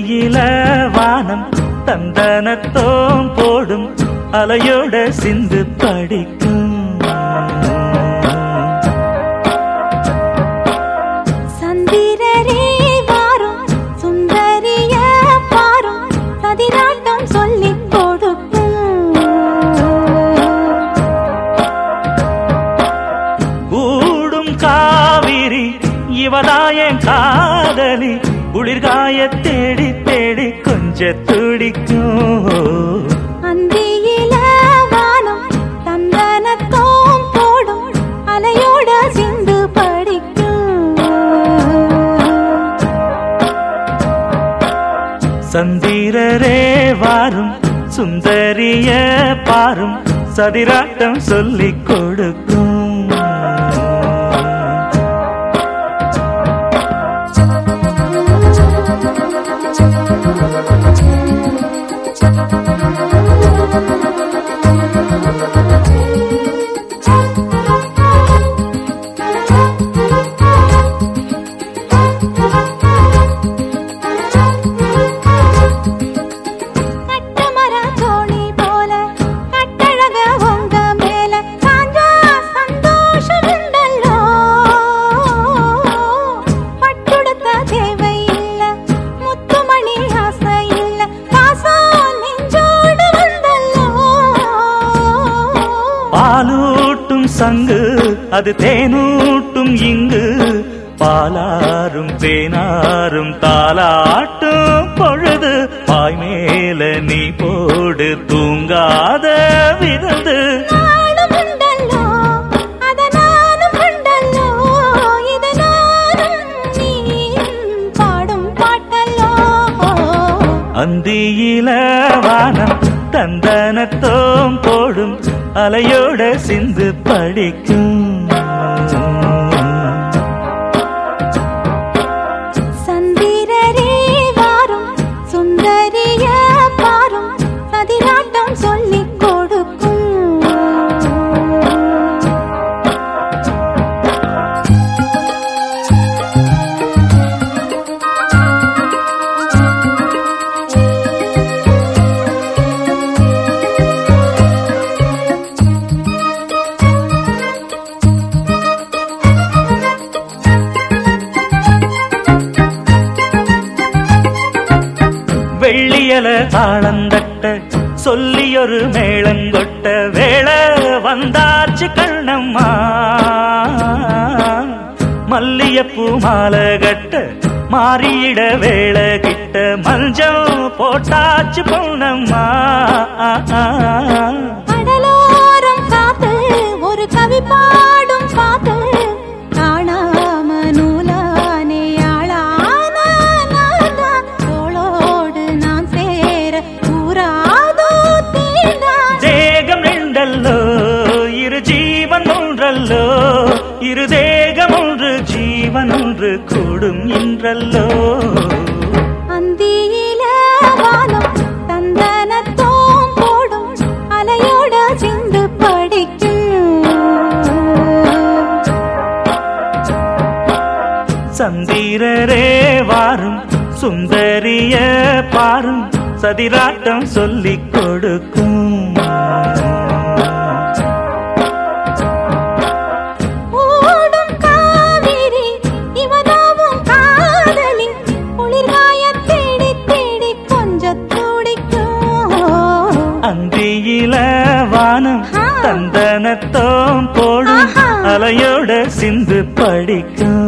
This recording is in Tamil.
அந்தியில வானம் தந்தனத்தோம் போடும் அலையோட சிந்து படிக்கும் சந்திரரே வாரும் சுந்தரிய பாரும் சதிராட்டம் சொல்லிக் கொடுக்கும் கூடும் காவிரி இவதாயன் காதலி குளிர்காய தேடி தேடி கொஞ்ச துடிக்கும் அந்தியில வானம் தந்தனத்தோம் போடும் அலையோட சிந்து படிக்கும் சந்திரரே வாரும் சுந்தரிய பாரும் சதிராட்டம் சொல்லிக் கொடுக்கும் கட்டுமர தோணி போல கட்டழக உங்க மேல சாஞ்சா சந்தோஷம் உண்டல்லோ பட்டுடுத்த தேவை இல்ல முத்துமணி ஆசை இல்ல பாசம் நெஞ்சோடு வந்தல்லோ பாலூட்டும் சங்கு அது தேனூட்டும் இங்கு பாலாரும் தேனாரும் தாலாட்டும் பொழுது பாய் மேல நீ போடு தூங்காத விருந்து நாளும் உண்டல்லோ அத நானும் உண்டல்லோ இத நானும் நீயும் பாடும் பாட்டல்லோ அந்தியில வானம் தந்தனத்தோம் போடும் அலையோட சிந்து படிக்கும் சந்திரரே வாரும் சுந்தரிய பாரும் சதிராட்டம் சொல்லிக் கொடுக்கும் வெள்ளியல தாளந்தட்ட சொல்லியொரு மேளங்கொட்ட வேளை வந்தாச்சு கண்ணம்மா மல்லியப்பூ மாலை கட்ட மாறியிட வேளை கிட்ட மஞ்சள் போட்டாச்சு பொன்னம்மா கடலோரம் காத்து ஒரு கவி பாடும் பாத்து காணாம நூலானே ஆளான நான்தான். தோளோடு நான் சேர கூறாதோ தீண்டான் தேகம் ரெண்டல்லோ இரு ஜீவன் ஒன்றல்லோ இரு தேகம் ஒன்று ஜீவன் ஒன்று கூடும் இன்றல்லோ அந்தியில வானம் தந்தனத்தோம் போடும் அலையோட சிந்து படிக்கும் சந்திரரே வாரும் சுந்தரிய பாரும் சதிராட்டம் சொல்லிக் கொடுக்கும் ஓடும் காவிரி இவதாவும் காதலி குளிர்காய தேடி தேடி கொஞ்சம் துடிக்கும் அந்தியில வானம் ஆ. தந்தனத்தோம் போடும் ஆஹா. அலையோட சிந்து படிக்கும்